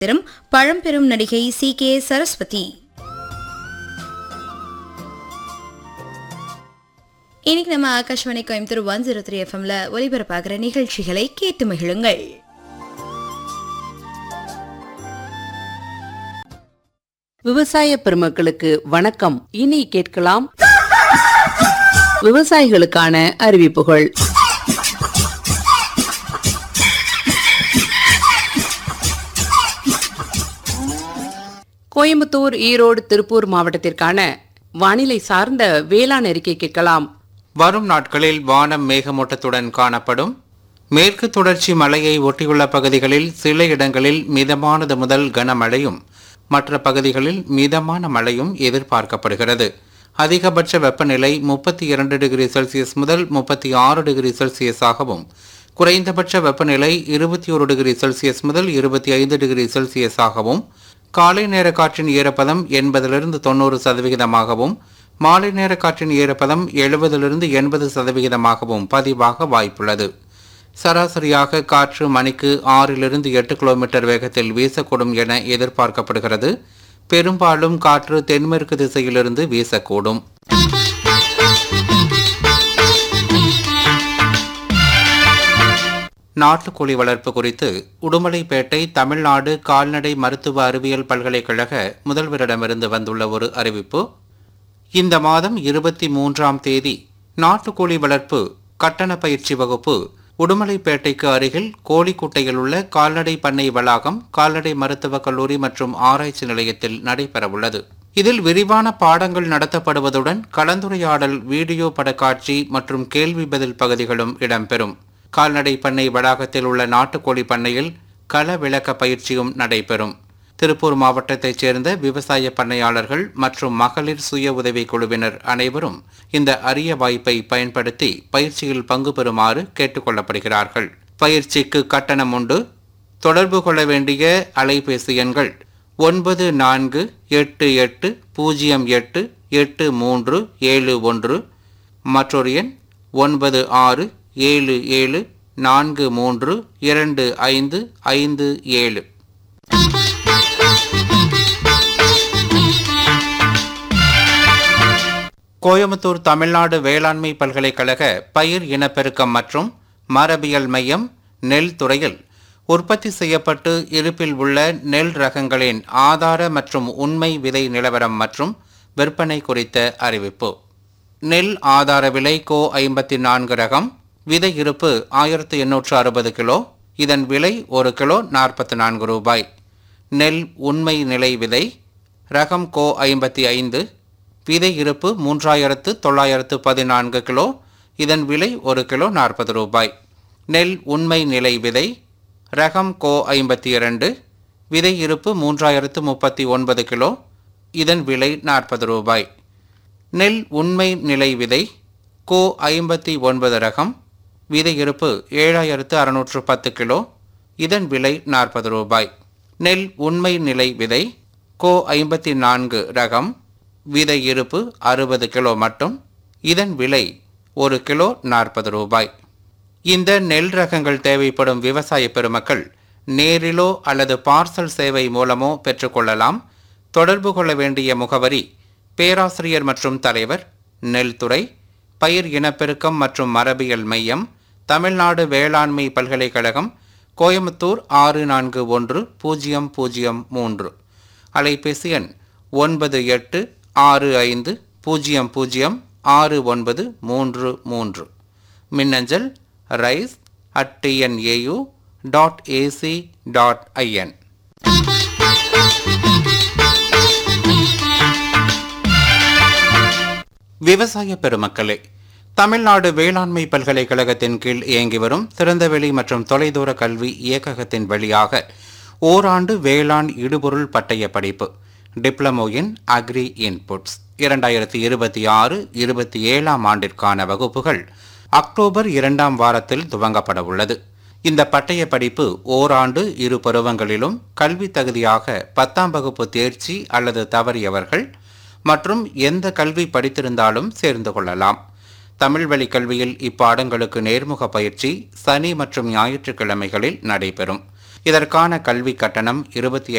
திரும் பழம்பெரும் நடிகை C K Saraswathi இன்னைக்கு நம்ம Akashvani Coimbatore one zero three எஃப்எம்ல ஒலிபரப்பாகிற நிகழ்ச்சிகளை கேட்டு மகிழுங்கள் விவசாய பெருமக்களுக்கு வணக்கம் இனி கேட்கலாம் விவசாயிகளுக்கான அறிவிப்புகள் கோயம்புத்தூர் ஈரோடு திருப்பூர் மாவட்டத்திற்கான வானிலை சார்ந்த வேளாண் அறிக்கை கேட்கலாம் வரும் நாட்களில் வானம் மேகமூட்டத்துடன் காணப்படும் மேற்கு தொடர்ச்சி மலையை ஒட்டியுள்ள பகுதிகளில் சில இடங்களில் மிதமானது முதல் கனமழையும் மற்ற பகுதிகளில் மிதமான மழையும் எதிர்பார்க்கப்படுகிறது அதிகபட்ச வெப்பநிலை முப்பத்தி இரண்டு டிகிரி செல்சியஸ் முதல் முப்பத்தி ஆறு டிகிரி செல்சியஸாகவும் குறைந்தபட்ச வெப்பநிலை இருபத்தி ஒரு டிகிரி செல்சியஸ் முதல் இருபத்தி ஐந்து டிகிரி செல்சியஸாகவும் காலை நேர காற்றின் ஈரப்பதம் எண்பதிலிருந்து தொண்ணூறு சதவிகிதமாகவும் மாலை நேர காற்றின் ஈரப்பதம் எழுபதிலிருந்து எண்பது சதவிகிதமாகவும் பதிவாக வாய்ப்புள்ளது சராசரியாக காற்று மணிக்கு ஆறிலிருந்து எட்டு கிலோமீட்டர் வேகத்தில் வீசக்கூடும் என எதிர்பார்க்கப்படுகிறது பெரும்பாலும் காற்று தென்மேற்கு திசையிலிருந்து வீசக்கூடும் நாட்டுக்கோழி வளர்ப்பு குறித்து உடுமலைப்பேட்டை தமிழ்நாடு கால்நடை மருத்துவ அறிவியல் பல்கலைக்கழக முதல்வரிடமிருந்து வந்துள்ள ஒரு அறிவிப்பு இந்த மாதம் இருபத்தி மூன்றாம் தேதி நாட்டுக்கோழி வளர்ப்பு கட்டண பயிற்சி வகுப்பு உடுமலைப்பேட்டைக்கு அருகில் கோழிக்குட்டையில் உள்ள கால்நடை பண்ணை வளாகம் கால்நடை மருத்துவக் கல்லூரி மற்றும் ஆராய்ச்சி நிலையத்தில் நடைபெறவுள்ளது இதில் விரிவான பாடங்கள் நடத்தப்படுவதுடன் கலந்துரையாடல் வீடியோ படக்காட்சி மற்றும் கேள்வி பதில் பகுதிகளும் இடம்பெறும் கால்நடை பண்ணை வளாகத்தில் உள்ள நாட்டுக்கோழி பண்ணையில் கள விளக்க பயிற்சியும் நடைபெறும் திருப்பூர் மாவட்டத்தைச் சேர்ந்த விவசாய பண்ணையாளர்கள் மற்றும் மகளிர் சுய உதவி குழுவினர் அனைவரும் இந்த அரிய வாய்ப்பை பயன்படுத்தி பயிற்சியில் பங்கு பெறுமாறு கேட்டுக்கொள்ளப்படுகிறார்கள் பயிற்சிக்கு கட்டணம் உண்டு தொடர்பு கொள்ள வேண்டிய அலைபேசி எண்கள் ஒன்பது நான்கு எட்டு எட்டு பூஜ்ஜியம் எட்டு எட்டு மூன்று ஏழு ஒன்று மற்றொரு எண் ஒன்பது ஆறு ஏழு ஏழு நான்கு மூன்று இரண்டு ஐந்து ஐந்து ஏழு கோயம்புத்தூர் தமிழ்நாடு வேளாண்மை பல்கலைக்கழக பயிர் இனப்பெருக்கம் மற்றும் மரபியல் மையம் நெல் துறையில் உற்பத்தி செய்யப்பட்டு இருப்பில் உள்ள நெல் ரகங்களின் ஆதார மற்றும் உண்மை விதை நிலவரம் மற்றும் விற்பனை குறித்த அறிவிப்பு நெல் ஆதார விலை கோ ஐம்பத்தி நான்கு ரகம் விதை இருப்பு ஆயிரத்து எண்ணூற்று அறுபது கிலோ இதன் விலை ஒரு கிலோ நாற்பத்தி நான்கு ரூபாய் நெல் உண்மை நிலை விதை ரகம் கோ ஐம்பத்தி ஐந்து விதை இருப்பு மூன்றாயிரத்து தொள்ளாயிரத்து பதினான்கு கிலோ இதன் விலை ஒரு கிலோ நாற்பது ரூபாய் நெல் உண்மை நிலை விதை ரகம் கோ ஐம்பத்தி இரண்டு விதை இருப்பு மூன்றாயிரத்து முப்பத்தி ஒன்பது கிலோ இதன் விலை நாற்பது ரூபாய் நெல் உண்மை நிலை விதை கோ ஐம்பத்தி ஒன்பது ரகம் விதை இருப்பு ஏழாயிரத்து அறுநூற்று பத்து கிலோ இதன் விலை நாற்பது ரூபாய் நெல் உண்மை நிலை விதை கோ ஐம்பத்தி நான்கு ரகம் விதை இருப்பு அறுபது கிலோ மட்டும் இதன் விலை ஒரு கிலோ நாற்பது ரூபாய் இந்த நெல் ரகங்கள் தேவைப்படும் விவசாய பெருமக்கள் நேரிலோ அல்லது பார்சல் சேவை மூலமோ பெற்றுக்கொள்ளலாம் தொடர்பு கொள்ள வேண்டிய முகவரி பேராசிரியர் மற்றும் தலைவர் நெல்துறை பயிர் இனப்பெருக்கம் மற்றும் மரபியல் மையம் தமிழ்நாடு வேளாண்மை பல்கலைக்கழகம் கோயம்புத்தூர் ஆறு நான்கு ஒன்று பூஜ்ஜியம் பூஜ்ஜியம் மூன்று அலைபேசி எண் ஒன்பது எட்டு ஆறு ஐந்து பூஜ்ஜியம் பூஜ்ஜியம் ஆறு ஒன்பது மூன்று மூன்று மின்னஞ்சல் rice at TNAU dot AC dot IN விவசாய பெருமக்களே தமிழ்நாடு வேளாண்மை பல்கலைக்கழகத்தின் கீழ் இயங்கி வரும் திறந்தவெளி மற்றும் தொலைதூர கல்வி இயக்ககத்தின் வழியாக ஓராண்டு வேளாண் இடுபொருள் பட்டய படிப்பு டிப்ளமோ இன் அக்ரி இன்புட்ஸ் இரண்டாயிரத்தி இருபத்தி ஆறு இருபத்தி ஏழாம் ஆண்டிற்கான வகுப்புகள் அக்டோபர் இரண்டாம் வாரத்தில் துவங்கப்பட உள்ளது இந்த பட்டய படிப்பு ஓராண்டு இரு பருவங்களிலும் கல்வி தகுதியாக பத்தாம் வகுப்பு தேர்ச்சி அல்லது தவறியவர்கள் மற்றும் எந்த கல்வி படித்திருந்தாலும் சேர்ந்து கொள்ளலாம் தமிழ் வழி கல்வியில் இப்பாடங்களுக்கு நேர்முக பயிற்சி சனி மற்றும் ஞாயிற்றுக்கிழமைகளில் நடைபெறும் இதற்கான கல்வி கட்டணம் இருபத்தி